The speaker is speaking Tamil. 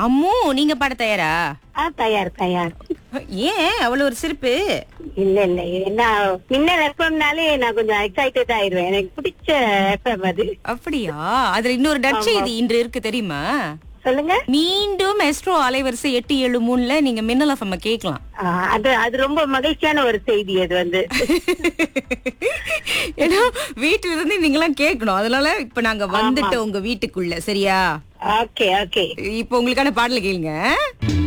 அம்மு நீங்க பாட தயாரா ஆ தயார் தயார் ஏன் அவ்வளவு ஒரு சிரிப்பு இல்ல இல்ல என்ன மின்னல் எஃப்எம்னாலே நான் கொஞ்சம் எக்ஸைட்டட் ஆயிருவேன் எனக்கு பிடிச்ச எஃப்எம் அது அப்படியா அதுல இன்னொரு நற்செய்தி இன்று இருக்கு தெரியுமா சொல்லுங்க மீண்டும் எஸ்ட்ரோ அலைவரிசை எட்டு ஏழு மூணுல நீங்க மின்னல் எஃப்எம் கேட்கலாம் ஆ, அது அது ரொம்ப மகிழ்ச்சியான ஒரு செய்தி அது வந்து ஏன்னா வீட்டுல இருந்து நீங்களாம் கேட்கணும் அதனால இப்ப நாங்க வந்துட்டோம் உங்க வீட்டுக்குள்ள சரியா ஓகே ஓகே இப்ப உங்களுக்கான பாடல கேளுங்க